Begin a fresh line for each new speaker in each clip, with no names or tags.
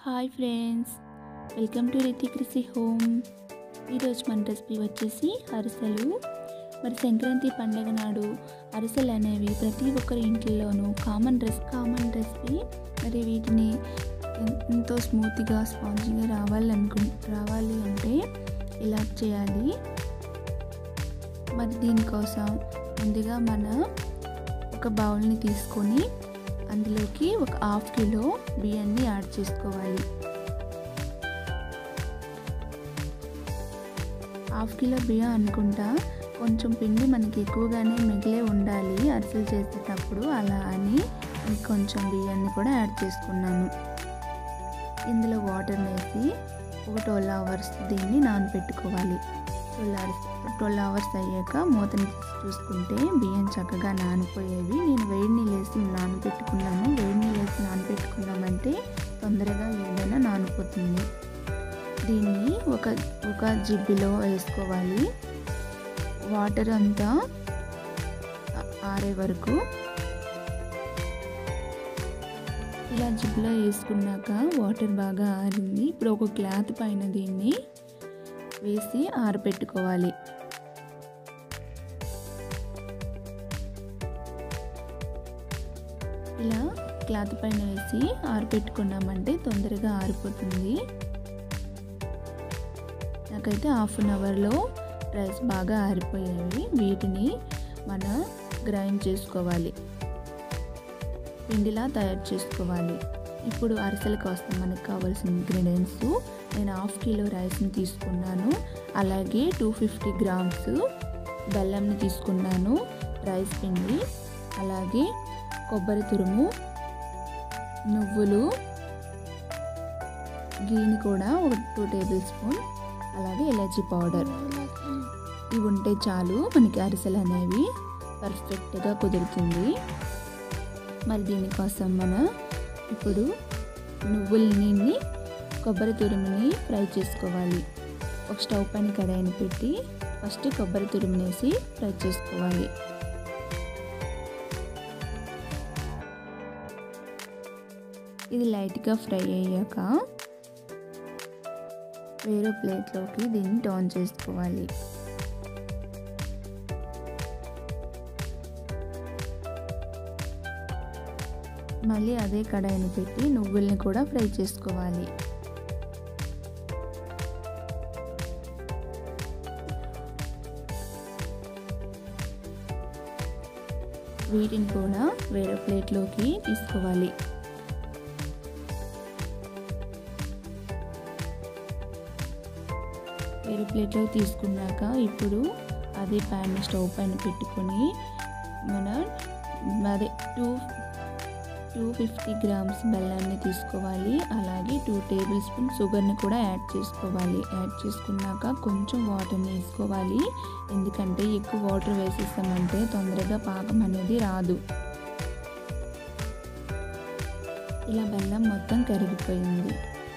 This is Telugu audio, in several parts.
hi friends welcome to Rithi Krishi home ఈరోజు మన రెసిపీ వచ్చేసి అరిసెలు మరి సంక్రాంతి పండగ నాడు అరిసెలు అనేవి ప్రతి ఒక్కరి ఇంట్లోనూ కామన్ రెస్ కామన్ రెసిపీ మరి వీటిని ఎన్- ఎంతో స్మూత్గా స్పాంజీగా రావాలనుకు రావాలి అంటే ఇలా చేయాలి మరి దీనికోసం ముందుగా మన ఒక బౌల్ని తీసుకొని అందులోకి ఒక హాఫ్ కిలో బియ్యాన్ని యాడ్ చేసుకోవాలి హాఫ్ కిలో బియ్యం అనుకుంటా కొంచెం పిండి మనకి ఎక్కువగానే మిగిలే ఉండాలి అరిసెలు చేసేటప్పుడు అలా అని కొంచెం బియ్యాన్ని కూడా యాడ్ చేసుకున్నాను ఇందులో వాటర్ వేసి ఒక ట్వెల్వ్ అవర్స్ దీన్ని నానబెట్టుకోవాలి ట్వెల్వ్ అవర్స్ ట్వెల్వ్ అవర్స్ అయ్యాక మూతని తీసి చూసుకుంటే బియ్యం చక్కగా నానిపోయేవి నేను వేడి నీళ్ళు వేసి నానబెట్టుకున్నాను వేడి నీళ్ళు వేసి నానబెట్టుకున్నామంటే తొందరగా ఏదైనా నానిపోతుంది దీన్ని ఒక ఒక జిబ్బిలో వేసుకోవాలి వాటర్ అంతా ఆ- ఆరే వరకు ఇలా జిబ్బులో వేసుకున్నాక వాటర్ బాగా ఆరింది ఇప్పుడు ఒక క్లాత్ పైన దీన్ని వేసి ఆరబెట్టుకోవాలి ఇలా క్లాత్ పైన వేసి ఆరబెట్టుకున్నామంటే తొందరగా ఆరిపోతుంది నాకైతే హాఫ్ అన్ అవర్లో రైస్ బాగా ఆరిపోయాయి వీటిని మన గ్రైండ్ చేసుకోవాలి పిండిలా తయారు చేసుకోవాలి ఇప్పుడు అరిసెల కోసం మనకు కావాల్సిన ఇంగ్రీడియంట్స్ నేను హాఫ్ కిలో రైస్ని తీసుకున్నాను అలాగే టూ ఫిఫ్టీ గ్రామ్స్ బెల్లంని తీసుకున్నాను రైస్ పిండి అలాగే కొబ్బరి తురుము నువ్వులు గీని కూడా ఒక టూ టేబుల్ స్పూన్ అలాగే ఇలాచీ పౌడర్ ఇవి ఉంటే చాలు మనకి అరిసెలు అనేవి పర్ఫెక్ట్గా కుదురుతుంది మరి దీనికోసం మన ఇప్పుడు నువ్వులని కొబ్బరి తురుముని ఫ్రై చేసుకోవాలి ఒక స్టవ్ పైన కడాయిని పెట్టి ఫస్ట్ కొబ్బరి తురుముని వేసి ఫ్రై చేసుకోవాలి ఇది లైట్గా ఫ్రై అయ్యాక వేరే ప్లేట్లోకి దీన్ని టర్న్ చేసుకోవాలి మళ్ళీ అదే కడాయిని పెట్టి నువ్వుల్ని కూడా ఫ్రై చేసుకోవాలి వీటిని కూడా వేరే ప్లేట్లోకి తీసుకోవాలి వేరే ప్లేట్లో తీసుకున్నాక ఇప్పుడు అదే ప్యాన్ స్టవ్ పైన పెట్టుకొని మన అదే టూ టూ ఫిఫ్టీ గ్రామ్స్ బెల్లాన్ని తీసుకోవాలి అలాగే టూ టేబుల్ స్పూన్ షుగర్ని కూడా యాడ్ చేసుకోవాలి యాడ్ చేసుకున్నాక కొంచెం వాటర్ని వేసుకోవాలి ఎందుకంటే ఎక్కువ వాటర్ వేసేసామంటే తొందరగా పాకం అనేది రాదు ఇలా బెల్లం మొత్తం కరిగిపోయింది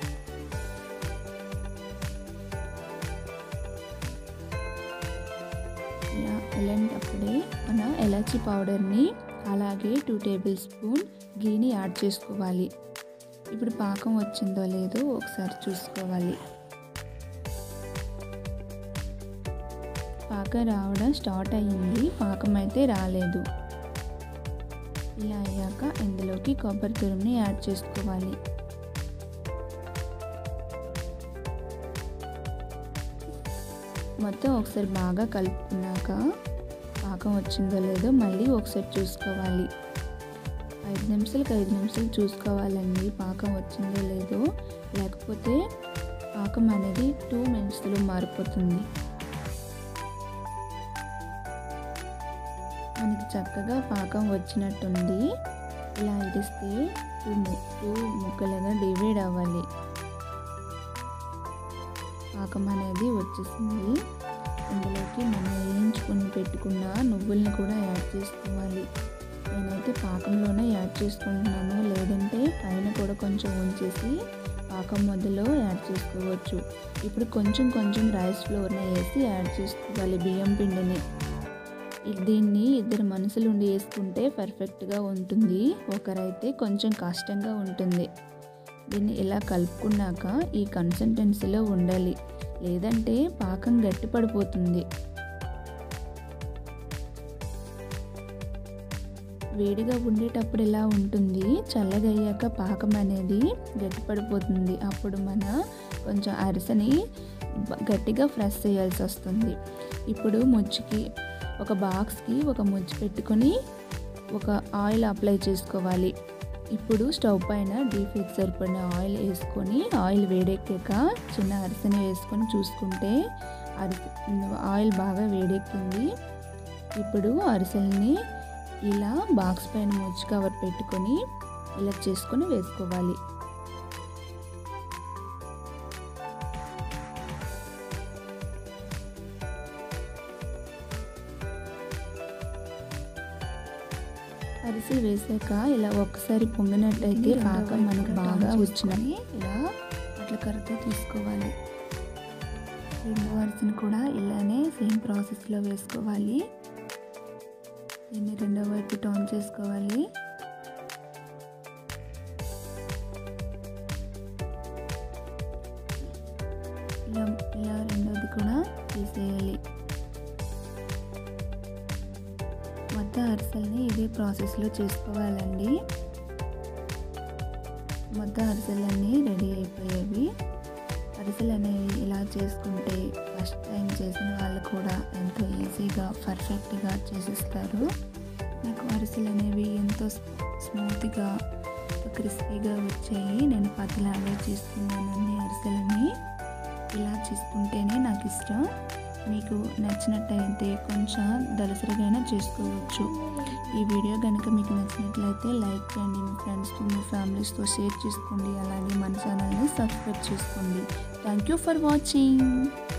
ఇలా ఇలాంటప్పుడే మన ఎలాచి పౌడర్ని అలాగే టూ టేబుల్ స్పూన్ గీని యాడ్ చేసుకోవాలి ఇప్పుడు పాకం వచ్చిందో లేదో ఒకసారి చూసుకోవాలి పాకం రావడం స్టార్ట్ అయ్యింది పాకం అయితే రాలేదు ఇలా అయ్యాక ఇందులోకి కొబ్బరి తురుముని యాడ్ చేసుకోవాలి మొత్తం ఒకసారి బాగా కలుపుకున్నాక పాకం వచ్చిందో లేదో మళ్ళీ ఒకసారి చూసుకోవాలి ఐదు నిమిషాలకి ఐదు నిమిషాలు చూసుకోవాలండి పాకం వచ్చిందో లేదో లేకపోతే పాకం అనేది టూ మినిట్స్లో మారిపోతుంది మనకి చక్కగా పాకం వచ్చినట్టుంది ఇలా ఇడిస్తే టూ ము- టూ ముక్కలుగా డివైడ్ అవ్వాలి పాకం అనేది వచ్చేసింది ఇందులోకి మనం వేయించుకుని పెట్టుకున్న నువ్వుల్ని కూడా యాడ్ చేసుకోవాలి నేనైతే పాకంలోనే యాడ్ చేసుకుంటున్నాను లేదంటే పైన కూడా కొంచెం ఉంచేసి పాకం మొదలో యాడ్ చేసుకోవచ్చు ఇప్పుడు కొంచెం కొంచెం రైస్ ఫ్లోర్ని వేసి యాడ్ చేసుకోవాలి బియ్యం పిండిని ఇ- దీన్ని ఇద్దరు మనుషులు ఉండి వేసుకుంటే పర్ఫెక్ట్గా ఉంటుంది ఒకరైతే కొంచెం కష్టంగా ఉంటుంది దీన్ని ఇలా కలుపుకున్నాక ఈ కన్సిస్టెన్సీలో ఉండాలి లేదంటే పాకం గట్టి పడిపోతుంది వేడిగా ఉండేటప్పుడు ఇలా ఉంటుంది చల్లగా అయ్యాక పాకం అనేది గట్టిపడిపోతుంది అప్పుడు మన కొంచెం అరిసెని గట్టిగా ఫ్రెష్ చేయాల్సి వస్తుంది ఇప్పుడు ముచ్చుకి ఒక బాక్స్కి ఒక ముచ్చు పెట్టుకొని ఒక ఆయిల్ అప్లై చేసుకోవాలి ఇప్పుడు స్టవ్ పైన డీప్ ఫ్రిడ్జ్ సరిపడిన ఆయిల్ వేసుకొని ఆయిల్ వేడెక్కాక చిన్న అరిసెని వేసుకొని చూసుకుంటే అరిసె ఆయిల్ బాగా వేడెక్కింది ఇప్పుడు అరిసెల్ని ఇలా బాక్స్ పైన ముచ్చి కవర్ పెట్టుకొని ఇలా చేసుకొని వేసుకోవాలి అరిసెలు వేసాక ఇలా ఒక్కసారి పొంగినట్టయితే పాకం మనకు బాగా వచ్చినాయి ఇలా అట్లా కరెక్ట్గా తీసుకోవాలి రెండో అరిసెని కూడా ఇలానే సేమ్ ప్రాసెస్లో వేసుకోవాలి దీన్ని రెండో వైపు టర్న్ చేసుకోవాలి ఇలా ఇలా రెండోది కూడా తీసేయాలి మొత్తం అరిసెల్ని ఇదే ప్రాసెస్లో చేసుకోవాలండి మొత్తం అరిసెలన్నీ రెడీ అయిపోయేవి అరిసెలు అనేవి ఇలా చేసుకుంటే ఫస్ట్ టైం చేసిన వాళ్ళు కూడా ఎంతో ఈజీగా పర్ఫెక్ట్గా చేసిస్తారు నాకు అరిసెలు అనేవి ఎంతో స్మూత్గా క్రిస్పీగా వచ్చాయి నేను పతలాగా చేసుకున్నాను అన్ని అరిసెలని ఇలా చేసుకుంటేనే నాకు ఇష్టం మీకు నచ్చినట్టయితే కొంచెం దలసరిగైనా చేసుకోవచ్చు ఈ వీడియో కనుక మీకు నచ్చినట్లయితే లైక్ చేయండి మీ ఫ్రెండ్స్తో మీ ఫ్యామిలీస్తో షేర్ చేసుకోండి అలాగే మన ఛానల్ని సబ్స్క్రైబ్ చేసుకోండి థ్యాంక్ యూ ఫర్ వాచింగ్